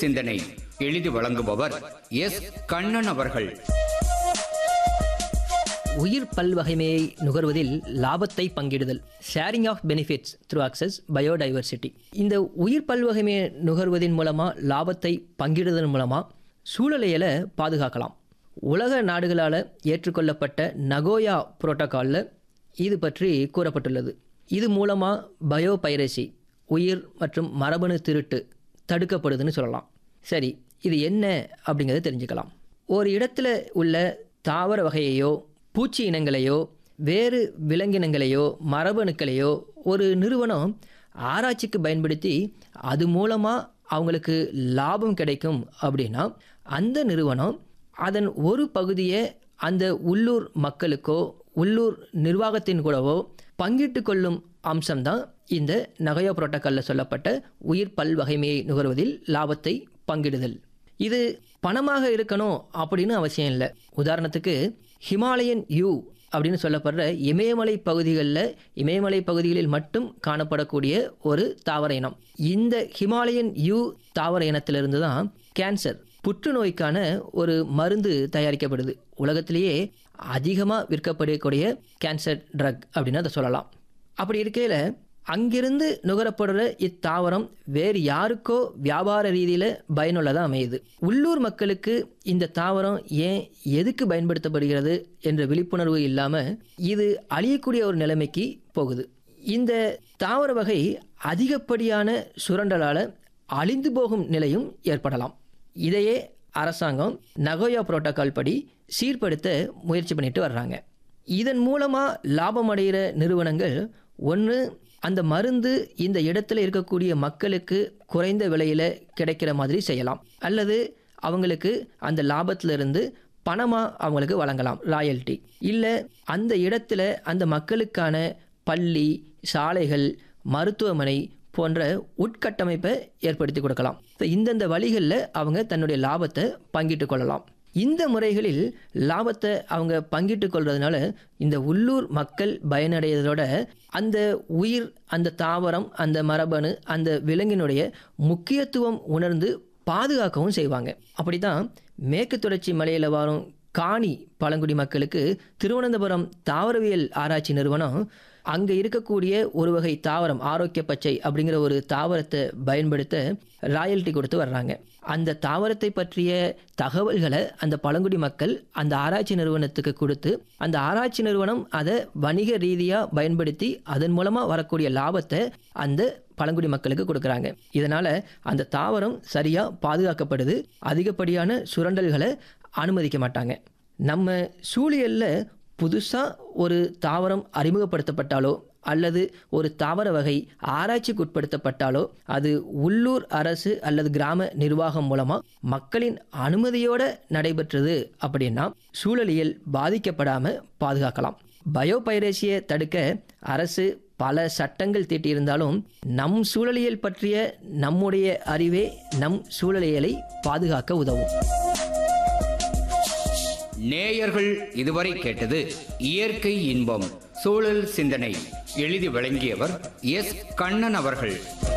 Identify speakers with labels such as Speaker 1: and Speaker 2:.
Speaker 1: சிந்தனை எழுதி வழங்குபவர் எஸ் கண்ணன் அவர்கள்
Speaker 2: உயிர் பல்வகைமையை நுகர்வதில் லாபத்தை பங்கிடுதல் sharing of benefits through access biodiversity இந்த உயிர் பல்வகைமையை நுகர்வதன் மூலமாக லாபத்தை பங்கிடுதல் மூலமாக சூழலியலை பாதுகாக்கலாம் உலக நாடுகளால் ஏற்றுக்கொள்ளப்பட்ட நகோயா புரோட்டோகாலில் இது பற்றி கூறப்பட்டுள்ளது இது மூலமாக பயோபைரசி உயிர் மற்றும் மரபணு திருட்டு தடுக்கப்படுதுன்னு சொல்லலாம் சரி இது என்ன அப்படிங்கிறத தெரிஞ்சுக்கலாம் ஒரு இடத்துல உள்ள தாவர வகையையோ பூச்சி இனங்களையோ வேறு விலங்கினங்களையோ மரபணுக்களையோ ஒரு நிறுவனம் ஆராய்ச்சிக்கு பயன்படுத்தி அது மூலமாக அவங்களுக்கு லாபம் கிடைக்கும் அப்படின்னா அந்த நிறுவனம் அதன் ஒரு பகுதியை அந்த உள்ளூர் மக்களுக்கோ உள்ளூர் நிர்வாகத்தின் கூடவோ பங்கிட்டு கொள்ளும் அம்சம்தான் இந்த நகையோ புரோட்டோக்காலில் சொல்லப்பட்ட உயிர் பல்வகைமையை நுகர்வதில் லாபத்தை பங்கிடுதல் இது பணமாக இருக்கணும் அப்படின்னு அவசியம் இல்லை உதாரணத்துக்கு ஹிமாலயன் யூ அப்படின்னு சொல்லப்படுற இமயமலை பகுதிகளில் இமயமலை பகுதிகளில் மட்டும் காணப்படக்கூடிய ஒரு தாவர இனம் இந்த ஹிமாலயன் யூ தாவர இனத்திலிருந்து தான் கேன்சர் புற்றுநோய்க்கான ஒரு மருந்து தயாரிக்கப்படுது உலகத்திலேயே அதிகமாக விற்கப்படக்கூடிய கேன்சர் ட்ரக் அப்படின்னு அதை சொல்லலாம் அப்படி இருக்கையில் அங்கிருந்து நுகரப்படுற இத்தாவரம் வேறு யாருக்கோ வியாபார ரீதியில் பயனுள்ளதாக அமையுது உள்ளூர் மக்களுக்கு இந்த தாவரம் ஏன் எதுக்கு பயன்படுத்தப்படுகிறது என்ற விழிப்புணர்வு இல்லாமல் இது அழியக்கூடிய ஒரு நிலைமைக்கு போகுது இந்த தாவர வகை அதிகப்படியான சுரண்டலால் அழிந்து போகும் நிலையும் ஏற்படலாம் இதையே அரசாங்கம் நகோயா புரோட்டோகால் படி சீர்படுத்த முயற்சி பண்ணிட்டு வர்றாங்க இதன் மூலமாக லாபம் அடைகிற நிறுவனங்கள் ஒன்று அந்த மருந்து இந்த இடத்துல இருக்கக்கூடிய மக்களுக்கு குறைந்த விலையில் கிடைக்கிற மாதிரி செய்யலாம் அல்லது அவங்களுக்கு அந்த லாபத்திலிருந்து பணமாக அவங்களுக்கு வழங்கலாம் ராயல்ட்டி இல்லை அந்த இடத்துல அந்த மக்களுக்கான பள்ளி சாலைகள் மருத்துவமனை போன்ற உட்கட்டமைப்பை ஏற்படுத்தி கொடுக்கலாம் ஸோ இந்தந்த வழிகளில் அவங்க தன்னுடைய லாபத்தை பங்கிட்டு கொள்ளலாம் இந்த முறைகளில் லாபத்தை அவங்க பங்கிட்டு கொள்றதுனால இந்த உள்ளூர் மக்கள் பயனடைவதோட அந்த உயிர் அந்த தாவரம் அந்த மரபணு அந்த விலங்கினுடைய முக்கியத்துவம் உணர்ந்து பாதுகாக்கவும் செய்வாங்க அப்படி தான் மேற்கு தொடர்ச்சி மலையில் வரும் காணி பழங்குடி மக்களுக்கு திருவனந்தபுரம் தாவரவியல் ஆராய்ச்சி நிறுவனம் அங்கே இருக்கக்கூடிய ஒரு வகை தாவரம் ஆரோக்கிய பச்சை அப்படிங்கிற ஒரு தாவரத்தை பயன்படுத்த ராயல்ட்டி கொடுத்து வர்றாங்க அந்த தாவரத்தை பற்றிய தகவல்களை அந்த பழங்குடி மக்கள் அந்த ஆராய்ச்சி நிறுவனத்துக்கு கொடுத்து அந்த ஆராய்ச்சி நிறுவனம் அதை வணிக ரீதியாக பயன்படுத்தி அதன் மூலமாக வரக்கூடிய லாபத்தை அந்த பழங்குடி மக்களுக்கு கொடுக்குறாங்க இதனால் அந்த தாவரம் சரியாக பாதுகாக்கப்படுது அதிகப்படியான சுரண்டல்களை அனுமதிக்க மாட்டாங்க நம்ம சூழியலில் புதுசாக ஒரு தாவரம் அறிமுகப்படுத்தப்பட்டாலோ அல்லது ஒரு தாவர வகை ஆராய்ச்சிக்கு உட்படுத்தப்பட்டாலோ அது உள்ளூர் அரசு அல்லது கிராம நிர்வாகம் மூலமாக மக்களின் அனுமதியோடு நடைபெற்றது அப்படின்னா சூழலியல் பாதிக்கப்படாமல் பாதுகாக்கலாம் பயோபைரேசியை தடுக்க அரசு பல சட்டங்கள் தீட்டியிருந்தாலும் நம் சூழலியல் பற்றிய நம்முடைய அறிவே நம் சூழலியலை பாதுகாக்க உதவும்
Speaker 1: நேயர்கள் இதுவரை கேட்டது இயற்கை இன்பம் சூழல் சிந்தனை எழுதி வழங்கியவர் எஸ் கண்ணன் அவர்கள்